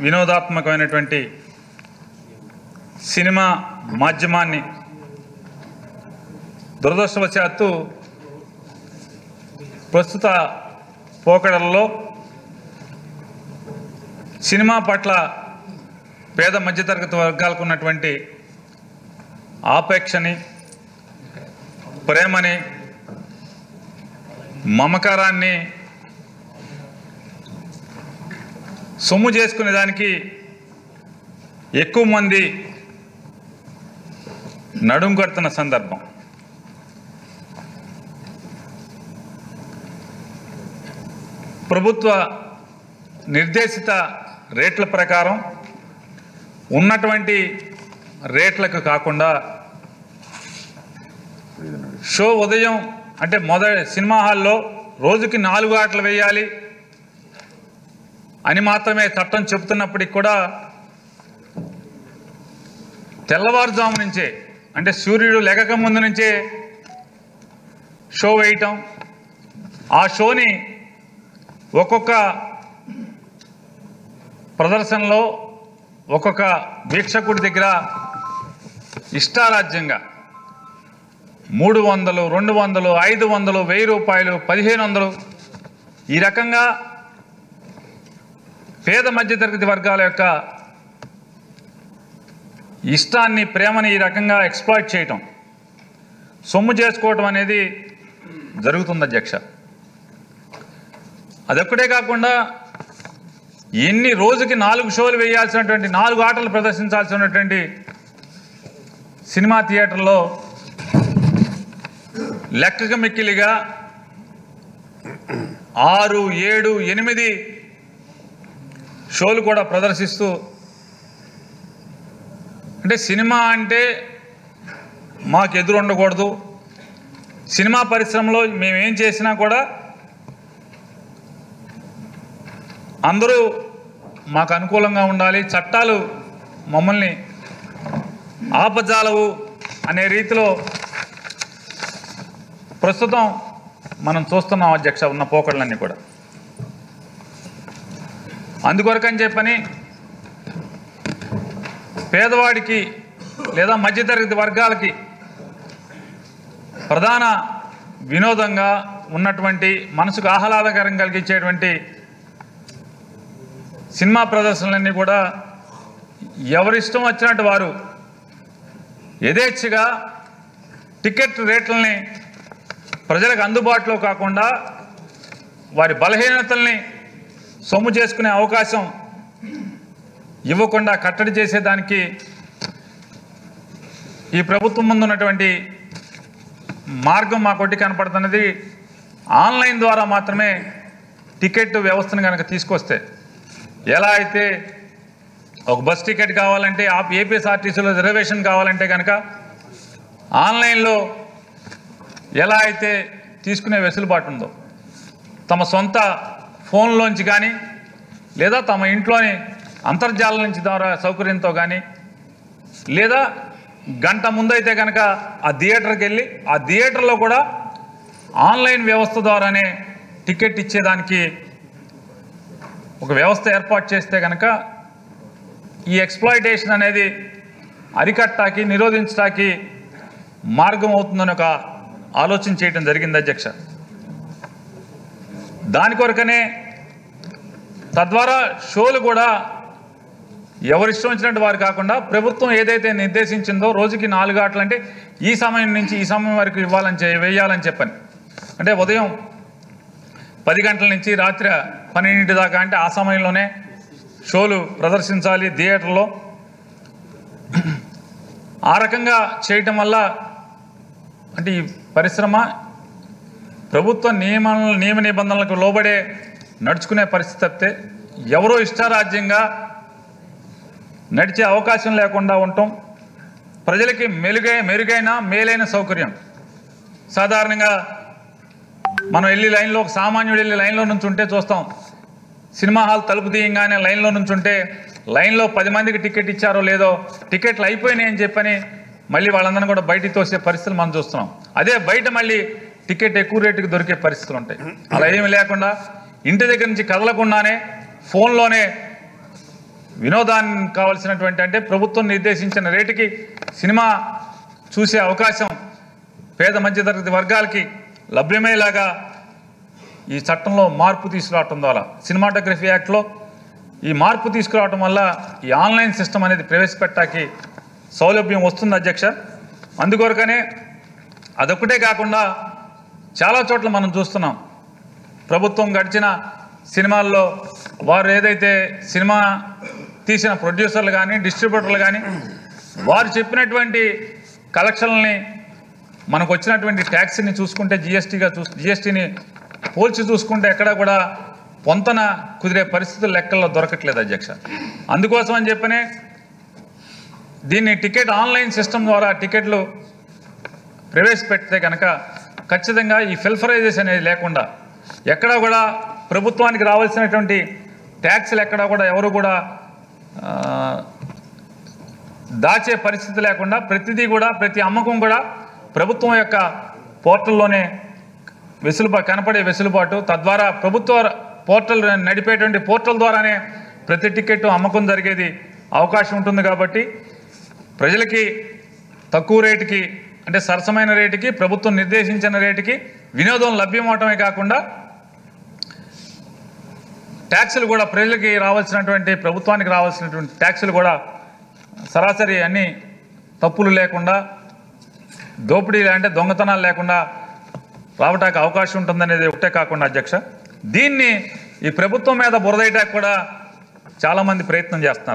వినోదాత్మకమైనటువంటి cinema మాధ్యమాన్ని దురదృష్టవశాత్తు ప్రస్తుత పోకడల్లో సినిమా పట్ల పేద మధ్యతరగతి వర్గాలకు ఉన్నటువంటి ఆపేక్షని ప్రేమని మమకారాన్ని సొమ్ము చేసుకునే దానికి ఎక్కువ మంది నడుం కడుతున్న సందర్భం ప్రభుత్వ నిర్దేశిత రేట్ల ప్రకారం ఉన్నటువంటి రేట్లకు కాకుండా షో ఉదయం అంటే మొదటి సినిమా హాల్లో రోజుకి నాలుగు ఆటలు వేయాలి అని మాత్రమే చట్టం చెబుతున్నప్పటికి కూడా తెల్లవారుజాము నుంచే అంటే సూర్యుడు లెగక ముందు నుంచే షో వేయటం ఆ షోని ఒక్కొక్క ప్రదర్శనలో ఒక్కొక్క వీక్షకుడి దగ్గర ఇష్టారాజ్యంగా మూడు వందలు రెండు వందలు ఐదు వందలు వెయ్యి రూపాయలు పదిహేను వందలు ఈ రకంగా పేద మధ్యతరగతి వర్గాల యొక్క ఇష్టాన్ని ప్రేమని ఈ రకంగా ఎక్స్ప్లాయిట్ చేయటం సొమ్ము చేసుకోవటం అనేది జరుగుతుంది అధ్యక్ష అదొక్కటే కాకుండా ఎన్ని రోజుకి నాలుగు షోలు వేయాల్సినటువంటి నాలుగు ఆటలు ప్రదర్శించాల్సినటువంటి సినిమా థియేటర్లో లెక్కకు మిక్కిలిగా ఆరు ఏడు ఎనిమిది షోలు కూడా ప్రదర్శిస్తూ అంటే సినిమా అంటే మాకు ఎదురు ఉండకూడదు సినిమా పరిశ్రమలో మేమేం చేసినా కూడా అందరూ మాకు అనుకూలంగా ఉండాలి చట్టాలు మమ్మల్ని ఆపజాలవు అనే రీతిలో ప్రస్తుతం మనం చూస్తున్నాం అధ్యక్ష ఉన్న పోకడలన్నీ కూడా అందుకొరకని చెప్పని పేదవాడికి లేదా మధ్యతరగతి వర్గాలకి ప్రధాన వినోదంగా ఉన్నటువంటి మనసుకు ఆహ్లాదకరం కలిగించేటువంటి సినిమా ప్రదర్శనలన్నీ కూడా ఎవరిష్టం వచ్చినట్టు వారు యథేచ్ఛగా టికెట్ రేట్లని ప్రజలకు అందుబాటులో కాకుండా వారి బలహీనతల్ని సొమ్ము చేసుకునే అవకాశం ఇవ్వకుండా కట్టడి చేసేదానికి ఈ ప్రభుత్వం ముందు ఉన్నటువంటి మార్గం మా కొట్టి కనపడుతున్నది ఆన్లైన్ ద్వారా మాత్రమే టికెట్ వ్యవస్థను కనుక తీసుకొస్తే ఎలా అయితే ఒక బస్ టికెట్ కావాలంటే ఆ ఏపీఎస్ఆర్టీసీలో రిజర్వేషన్ కావాలంటే కనుక ఆన్లైన్లో ఎలా అయితే తీసుకునే వెసులుబాటు ఉందో తమ సొంత ఫోన్లోంచి కానీ లేదా తమ ఇంట్లోని అంతర్జాలం నుంచి ద్వారా సౌకర్యంతో కానీ లేదా గంట ముందైతే కనుక ఆ థియేటర్కి వెళ్ళి ఆ థియేటర్లో కూడా ఆన్లైన్ వ్యవస్థ ద్వారానే టికెట్ ఇచ్చేదానికి ఒక వ్యవస్థ ఏర్పాటు చేస్తే కనుక ఈ ఎక్స్ప్లాయిటేషన్ అనేది అరికట్టాకి నిరోధించడానికి మార్గం అవుతుందని ఒక ఆలోచన చేయడం జరిగింది అధ్యక్ష దాని కొరకనే తద్వారా షోలు కూడా ఎవరిష్టం వచ్చినట్టు వారు కాకుండా ప్రభుత్వం ఏదైతే నిర్దేశించిందో రోజుకి నాలుగు ఆటలు అంటే ఈ సమయం నుంచి ఈ సమయం వరకు ఇవ్వాలని చే వేయాలని చెప్పని అంటే ఉదయం పది గంటల నుంచి రాత్రి పన్నెండింటి దాకా అంటే ఆ సమయంలోనే షోలు ప్రదర్శించాలి థియేటర్లో ఆ రకంగా చేయటం వల్ల అంటే ఈ పరిశ్రమ ప్రభుత్వ నియమ నియమ నిబంధనలకు లోబడే నడుచుకునే పరిస్థితి తప్పితే ఎవరో ఇష్టారాజ్యంగా నడిచే అవకాశం లేకుండా ఉండటం ప్రజలకి మెరుగై మెరుగైన మేలైన సౌకర్యం సాధారణంగా మనం వెళ్ళి లైన్లో ఒక సామాన్యుడు వెళ్ళి లైన్లో నుంచి ఉంటే చూస్తాం సినిమా హాల్ తలుపు తీయంగానే లైన్లో నుంచి ఉంటే లైన్లో పది మందికి టికెట్ ఇచ్చారో లేదో టికెట్లు అయిపోయినాయి అని చెప్పని మళ్ళీ వాళ్ళందరినీ కూడా బయటికి తోసే పరిస్థితులు మనం చూస్తున్నాం అదే బయట మళ్ళీ టికెట్ ఎక్కువ రేటుకి దొరికే పరిస్థితులు ఉంటాయి అలా ఏమి లేకుండా ఇంటి దగ్గర నుంచి కదలకుండానే ఫోన్లోనే వినోదానికి కావాల్సినటువంటి అంటే ప్రభుత్వం నిర్దేశించిన రేటుకి సినిమా చూసే అవకాశం పేద మధ్యతరగతి వర్గాలకి లభ్యమయ్యేలాగా ఈ చట్టంలో మార్పు తీసుకురావటం ద్వారా సినిమాటోగ్రఫీ యాక్ట్లో ఈ మార్పు తీసుకురావటం వల్ల ఈ ఆన్లైన్ సిస్టమ్ అనేది ప్రవేశపెట్టాకి సౌలభ్యం వస్తుంది అధ్యక్ష అందుకొరకనే అదొక్కటే కాకుండా చాలా చోట్ల మనం చూస్తున్నాం ప్రభుత్వం గడిచిన సినిమాల్లో వారు ఏదైతే సినిమా తీసిన ప్రొడ్యూసర్లు కానీ డిస్ట్రిబ్యూటర్లు కానీ వారు చెప్పినటువంటి కలెక్షన్లని మనకు వచ్చినటువంటి ట్యాక్స్ని చూసుకుంటే జిఎస్టీగా చూ జిఎస్టీని పోల్చి చూసుకుంటే ఎక్కడ కూడా పొంతన కుదిరే పరిస్థితులు లెక్కల్లో దొరకట్లేదు అధ్యక్ష అందుకోసం అని చెప్పనే దీన్ని టికెట్ ఆన్లైన్ సిస్టమ్ ద్వారా టికెట్లు ప్రవేశపెడితే కనుక ఖచ్చితంగా ఈ ఫిల్ఫరైజెస్ అనేది లేకుండా ఎక్కడా కూడా ప్రభుత్వానికి రావాల్సినటువంటి ట్యాక్స్లు ఎక్కడా కూడా ఎవరు కూడా ఆ, దాచే పరిస్థితి లేకుండా ప్రతిదీ కూడా ప్రతి అమ్మకం కూడా ప్రభుత్వం యొక్క పోర్టల్లోనే వెసులుబాటు కనపడే వెసులుబాటు తద్వారా ప్రభుత్వ పోర్టల్ నడిపేటువంటి పోర్టల్ ద్వారానే ప్రతి టికెట్ అమ్మకం జరిగేది అవకాశం ఉంటుంది కాబట్టి ప్రజలకి తక్కువ రేటుకి అంటే సరసమైన రేటుకి ప్రభుత్వం నిర్దేశించిన రేటుకి వినోదం లభ్యమవటమే కాకుండా ట్యాక్సులు కూడా ప్రజలకి రావాల్సినటువంటి ప్రభుత్వానికి రావాల్సినటువంటి ట్యాక్సులు కూడా సరాసరి అన్ని తప్పులు లేకుండా దోపిడీ అంటే దొంగతనాలు లేకుండా రావటానికి అవకాశం ఉంటుందనేది ఒకటే కాకుండా అధ్యక్ష దీన్ని ఈ ప్రభుత్వం మీద బురదేయటానికి కూడా చాలామంది ప్రయత్నం చేస్తున్నారు